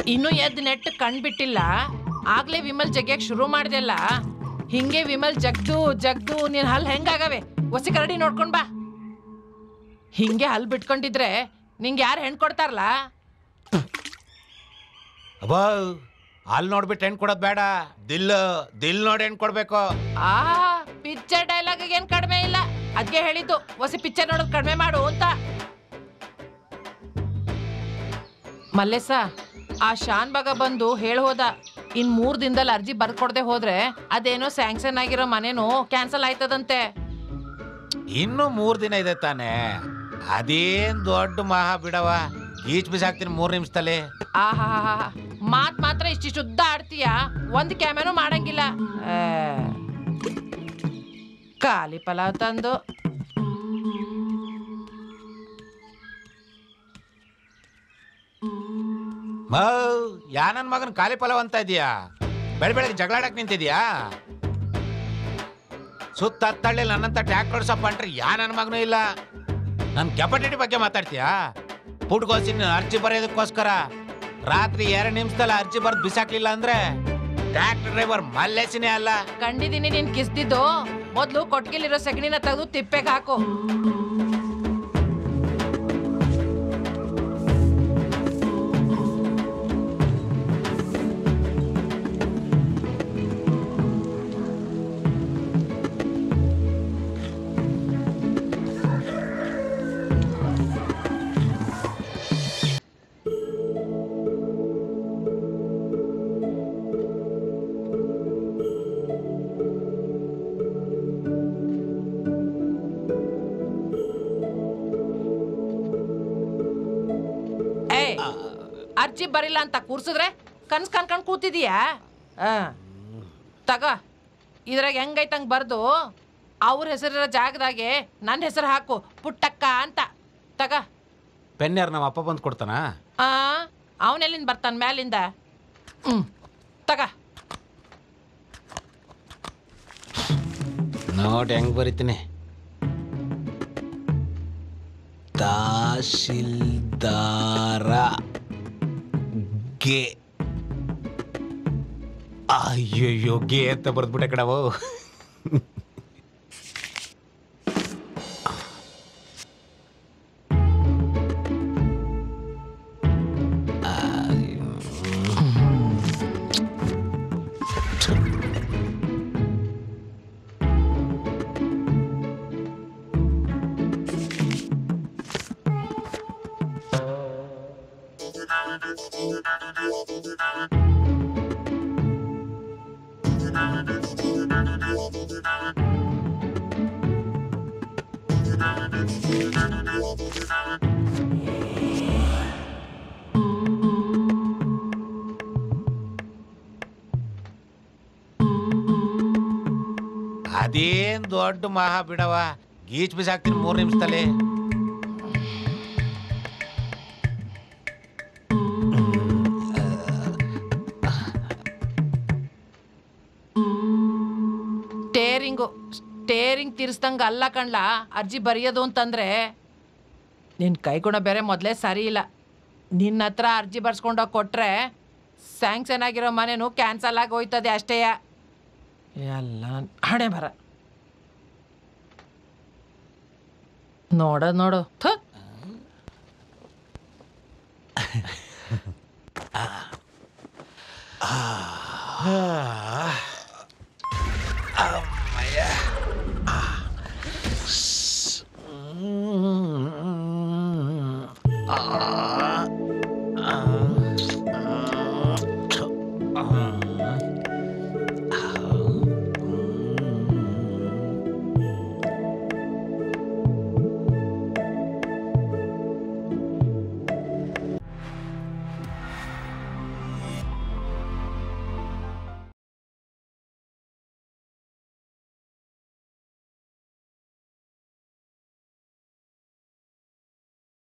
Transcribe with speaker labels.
Speaker 1: ಇನ್ನು ಎದ್ದು ನೆಟ್ಟು ಕಣ್ಬಿಟ್ಟಿಲ್ಲ ಆಗ್ಲೇ ವಿಮಲ್ ಜಗ್ಯಕ್ ಶುರು ಮಾಡ್ದೆಲ್ಲ ಹಿಂಗೆ ವಿಮಲ್ ಜಗ್ದು ಜಗ್ದು ನೀನ್ ಹಲ್ ಹೆಂಗಾಗವೆ ಒಸಿ ಕರಡಿ ನೋಡ್ಕೊಂಡ್ ಬಾ ಹಿಂಗೆ ಹಲ್ ಬಿಟ್ಕೊಂಡಿದ್ರೆ ನಿಂಗೆ ಯಾರು ಹೆಣ್ ಕೊಡ್ತಾರಲ್ಲ
Speaker 2: ಅಬ್ಬಾ ಅಲ್ಲಿ ನೋಡ್ಬಿಟ್ಟು ಹೆಣ್ ಕೊಡೋದ್ ಬೇಡ ದಿಲ್ ದಿಲ್ ನೋಡಿ ಹೆಣ್ ಕೊಡ್ಬೇಕು
Speaker 1: ಆ ಪಿಕ್ಚರ್ ಡೈಲಾಗ್ ಏನ್ ಕಡಿಮೆ ಇಲ್ಲ ಅದ್ಗೆ ಹೇಳಿದ್ದು ಹೊಸ ಪಿಕ್ಚರ್ ನೋಡೋದು ಕಡಿಮೆ ಮಾಡು ಅಂತ ಮಲ್ಲೇಸ ಆ ಶಾನ್ ಬಾಗ ಬಂದು ಹೇಳ್ ಹೋದ ಇನ್ ಮೂರ್ ದಿನದಲ್ಲಿ ಅರ್ಜಿ ಬರ್ಕೊಡ್ದೆ ಹೋದ್ರೆ ಅದೇನೋ ಸ್ಯಾಂಕ್ಷನ್ ಆಗಿರೋ ಮನೇನು ಕ್ಯಾನ್ಸಲ್ ಆಯ್ತದಂತೆ
Speaker 2: ಇನ್ನು ಮೂರ್ ದಿನ ಇದೆ ತಾನೆ ಅದೇನ್ ದೊಡ್ಡ ಮಹಾ ಬಿಡವ ಈಚ್ ಬಿಸಾಕ್ತೀನಿ ಮೂರ್ ನಿಮಿಷದಲ್ಲಿ
Speaker 1: ಆಹಾ ಮಾತ್ ಮಾತ್ರ ಇಷ್ಟಿಷ್ಟು ಉದ್ದ ಆಡ್ತೀಯ ಒಂದ್ ಕ್ಯಾಮೆನೂ ಮಾಡಂಗಿಲ್ಲ ಆ, ಖಾಲಿ ಪಲಾವ್ ತಂದು
Speaker 2: ಮೌ ಯಾ ನನ್ ಮಗನ್ ಖಾಲಿ ಪಲಾವ್ ಅಂತ ಇದೀಯಾ ಬೆಳ ಬೆಳಗ್ಗೆ ಜಗಳಾಡಕ್ ನಿಂತಿದ್ಯಾ ಸುತ್ತ ಹತ್ತಳ್ಳಿ ನನ್ನಂತ ಟ್ಯಾಕ್ಟರ್ ಓಡ್ಸಪ್ಪ ಅಂಟ್ರೆ ಯಾ ನನ್ನ ಮಗನೂ ಇಲ್ಲ ನನ್ನ ಕೆಪಾಸಿಟಿ ಬಗ್ಗೆ ಮಾತಾಡ್ತೀಯಾ ಪುಟ್ಗೋಸಿನ ಅರ್ಜಿ ಬರೆಯೋದಕ್ಕೋಸ್ಕರ ರಾತ್ರಿ ಎರಡು ನಿಮಿಷದಲ್ಲಿ ಅರ್ಜಿ ಬರ್ದು ಬಿಸಾಕ್ಲಿಲ್ಲ ಅಂದ್ರೆ ಟ್ಯಾಕ್ಟರ್ ಡ್ರೈವರ್ ಮಲ್ಲೇಸಿನೇ ಅಲ್ಲ
Speaker 1: ಕಂಡಿದ್ದೀನಿ ನೀನ್ ಕಿಸ್ದಿದ್ದು ಮೊದ್ಲು ಕೊಟ್ಗಿಲಿರೋ ಸಗಣಿನ ತೆಗೆದು ತಿಪ್ಪೆಗೆ ಹಾಕು ಏ ಅರ್ಜಿ ಬರಿಲ್ಲ ಅಂತ ಕೂರ್ಸಿದ್ರೆ ಕನ್ಸ್ ಕನ್ಕೊಂಡ್ ಕೂತಿದೀಯಾ ಆ, ತಗ ಇದ್ರಾಗ ಹೆಂಗೈತಂಗ್ ಬರ್ದು ಅವ್ರ ಹೆಸರಿರೋ ಜಾಗದಾಗೆ ನನ್ನ ಹೆಸರು ಹಾಕು ಪುಟ್ಟಕ್ಕ ಅಂತ ತಗ
Speaker 2: ಪೆನ್ ಯಾರು ನಮ್ಮ ಅಪ್ಪ ಬಂದು ಕೊಡ್ತಾನ
Speaker 1: ಆ ಅವನೆಲ್ಲಿಂದ ಬರ್ತಾನ ಮ್ಯಾಲಿಂದ ಹ್ಮ್ ತಗ
Speaker 2: ನೋಡಿ ಹೆಂಗ್ ಬರಿತೀನಿ ತಹಶೀಲ್ದಾರ ಗೆ ಅಯ್ಯಯ್ಯೋ ಗೆ ಅಂತ ಬರ್ದ್ಬಿಟ್ಟೆ ಕಡವು ಅದೇನ್ ದೊಡ್ಡ ಮಹಾ ಬಿಡವ ಗೀಚ್ ಬಿಸಾಕ್ತೀನಿ ಮೂರ್ ನಿಮಿಷದಲ್ಲಿ
Speaker 1: ಸ್ಟೇರಿಂಗು ಸ್ಟೇರಿಂಗ್ ತಿರ್ಸ್ದಂಗ ಅಲ್ಲ ಕಣ್ಲ ಅರ್ಜಿ ಬರೆಯೋದು ಅಂತಂದ್ರೆ ನಿನ್ನ ಕೈಗುಣ ಬೇರೆ ಮೊದಲೇ ಸರಿ ಇಲ್ಲ ನಿನ್ನ ಹತ್ರ ಅರ್ಜಿ ಬರ್ಸ್ಕೊಂಡೋಗಿ ಕೊಟ್ರೆ ಸ್ಯಾಂಕ್ಷನ್ ಆಗಿರೋ ಮನೆನೂ ಕ್ಯಾನ್ಸಲ್ ಆಗಿ ಹೋಯ್ತದೆ ಅಷ್ಟೇ ಎಲ್ಲ ಹಣೆ ಬರ ನೋಡೋದು ನೋಡು ಥು
Speaker 2: ಆ